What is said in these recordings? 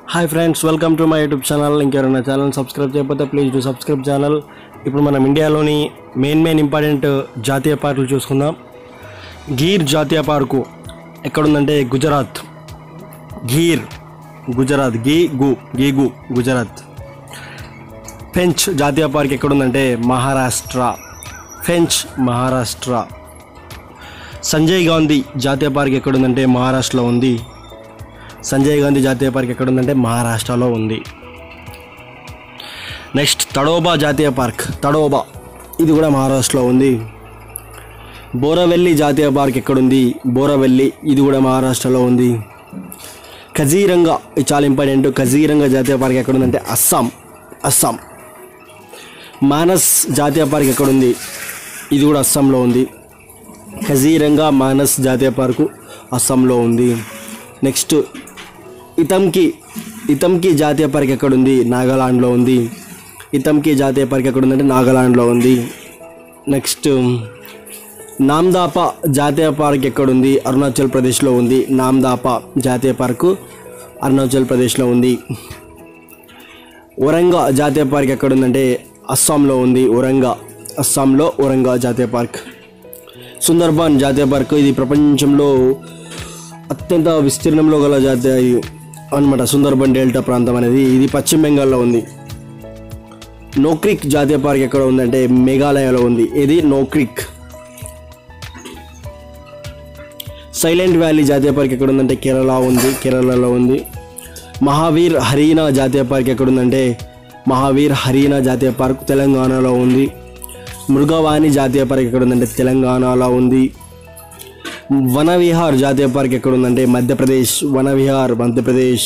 hi friends welcome to my YouTube channel ఇంకెవరైనా channel subscribe చేయకపోతే please do subscribe channel ఇప్పుడు మనం ఇండియాలోని మెయిన్ మెయిన్ ఇంపార్టెంట్ జాతీయ పార్కులు చూసుకుందాం గీర్ జాతీయ పార్కు ఎక్కడుందంటే గుజరాత్ గీర్ గుజరాత్ గీ గు గీగు గుజరాత్ ఫెంచ్ జాతీయ పార్క్ ఎక్కడుందంటే మహారాష్ట్ర ఫెంచ్ మహారాష్ట్ర సంజయ్ గాంధీ జాతీయ పార్క్ ఎక్కడుందంటే మహారాష్ట్రలో ఉంది సంజయ్ గాంధీ జాతీయ పార్క్ ఎక్కడుందంటే మహారాష్ట్రలో ఉంది నెక్స్ట్ తడోబా జాతీయ పార్క్ తడోబా ఇది కూడా మహారాష్ట్రలో ఉంది బోరవెల్లి జాతీయ పార్క్ ఎక్కడుంది బోరవెల్లి ఇది కూడా మహారాష్ట్రలో ఉంది కజీరంగా ఇది చాలా ఇంపార్టెంట్ కజీరంగా జాతీయ పార్క్ ఎక్కడుందంటే అస్సాం అస్సాం మానస్ జాతీయ పార్క్ ఎక్కడుంది ఇది కూడా అస్సాంలో ఉంది కజీరంగా మానస్ జాతీయ పార్కు అస్సాంలో ఉంది నెక్స్ట్ ఇతంకి ఇతంకి జాతీయ పార్క్ ఎక్కడుంది నాగాలాండ్లో ఉంది ఇతంకి జాతీయ పార్క్ ఎక్కడుందంటే నాగాలాండ్లో ఉంది నెక్స్ట్ నామ్దాపా జాతీయ పార్క్ ఎక్కడుంది అరుణాచల్ ప్రదేశ్లో ఉంది నామ్దాపా జాతీయ పార్కు అరుణాచల్ ప్రదేశ్లో ఉంది ఒరంగా జాతీయ పార్క్ ఎక్కడుందంటే అస్సాంలో ఉంది ఒరంగా అస్సాంలో ఒరంగా జాతీయ పార్క్ సుందర్బాన్ జాతీయ పార్క్ ఇది ప్రపంచంలో అత్యంత విస్తీర్ణంలో గల జాతీయ అనమాట సుందర్బన్ డెల్టా ప్రాంతం అనేది ఇది పశ్చిమ బెంగాల్లో ఉంది నోక్రిక్ జాతీయ పార్క్ ఎక్కడ ఉందంటే మేఘాలయలో ఉంది ఇది నోక్రిక్ సైలెంట్ వ్యాలీ జాతీయ పార్క్ ఎక్కడ ఉందంటే కేరళ ఉంది కేరళలో ఉంది మహావీర్ హరీనా జాతీయ పార్క్ ఎక్కడ ఉందంటే మహావీర్ హరీనా జాతీయ పార్క్ తెలంగాణలో ఉంది మృగవాణి జాతీయ పార్క్ ఎక్కడ ఉందంటే తెలంగాణలో ఉంది వనవిహార్ జాతీయ పార్క్ ఎక్కడ ఉందంటే మధ్యప్రదేశ్ వనవిహార్ మధ్యప్రదేశ్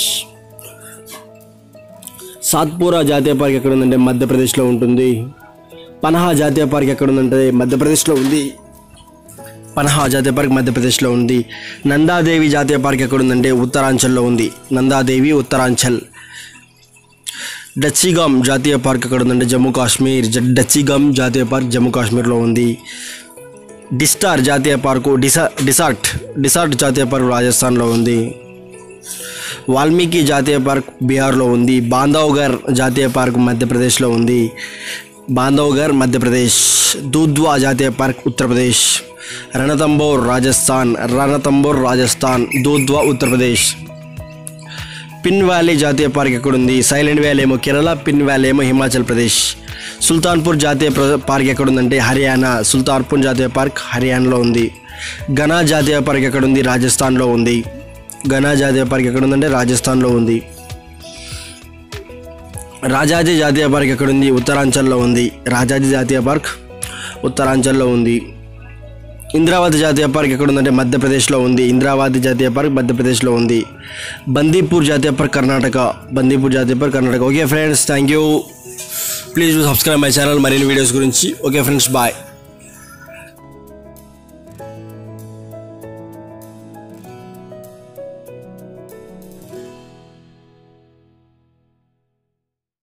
సాత్పురా జాతీయ పార్క్ ఎక్కడ ఉందంటే మధ్యప్రదేశ్లో ఉంటుంది పనహా జాతీయ పార్క్ ఎక్కడ ఉందంటే మధ్యప్రదేశ్లో ఉంది పనహా జాతీయ పార్క్ మధ్యప్రదేశ్లో ఉంది నందాదేవి జాతీయ పార్క్ ఎక్కడ ఉందంటే ఉత్తరాంచల్లో ఉంది నందాదేవి ఉత్తరాంచల్ డచ్చిగామ్ జాతీయ పార్క్ ఎక్కడ ఉందంటే జమ్మూ కాశ్మీర్ జ- డచ్చిగామ్ జాతీయ పార్క్ జమ్మూ కాశ్మీర్లో ఉంది డిస్టార్ జాతీయ పార్కు డిసా డిసార్ట్ డిసార్ట్ జాతీయ పార్క్ రాజస్థాన్లో ఉంది వాల్మీకి జాతీయ పార్క్ బీహార్లో ఉంది బాంధవ్గర్ జాతీయ పార్క్ మధ్యప్రదేశ్లో ఉంది బాంధవ్గర్ మధ్యప్రదేశ్ దూద్వా జాతీయ పార్క్ ఉత్తరప్రదేశ్ రణతంబోర్ రాజస్థాన్ రణతంబోర్ రాజస్థాన్ దూద్వా ఉత్తరప్రదేశ్ పిన్ వ్యాలీ జాతీయ పార్క్ ఎక్కడుంది సైలెంట్ వ్యాలీ ఏమో కేరళ పిన్ వ్యాలీ ఏమో హిమాచల్ ప్రదేశ్ సుల్తాన్పూర్ జాతీయ ప్ర- పార్క్ ఎక్కడుందంటే హర్యానా సుల్తాన్పూర్ జాతీయ పార్క్ హర్యానాలో ఉంది గనా జాతీయ పార్క్ ఎక్కడుంది రాజస్థాన్లో ఉంది గనా జాతీయ పార్క్ ఎక్కడుందంటే రాజస్థాన్లో ఉంది రాజాజీ జాతీయ పార్క్ ఎక్కడుంది ఉత్తరాంచల్లో ఉంది రాజాజీ జాతీయ పార్క్ ఉత్తరాంచల్లో ఉంది ఇంద్రావతి జాతీయ పార్క్ ఎక్కడుందంటే మధ్యప్రదేశ్లో ఉంది ఇంద్రావతి జాతీయ పార్క్ మధ్యప్రదేశ్లో ఉంది బందీపూర్ జాతీయ పార్క్ కర్ణాటక బందీపూర్ జాతీయ park Karnataka okay friends thank you please subscribe my channel మరిన్ని వీడియోస్ గురించి ఓకే ఫ్రెండ్స్ బాయ్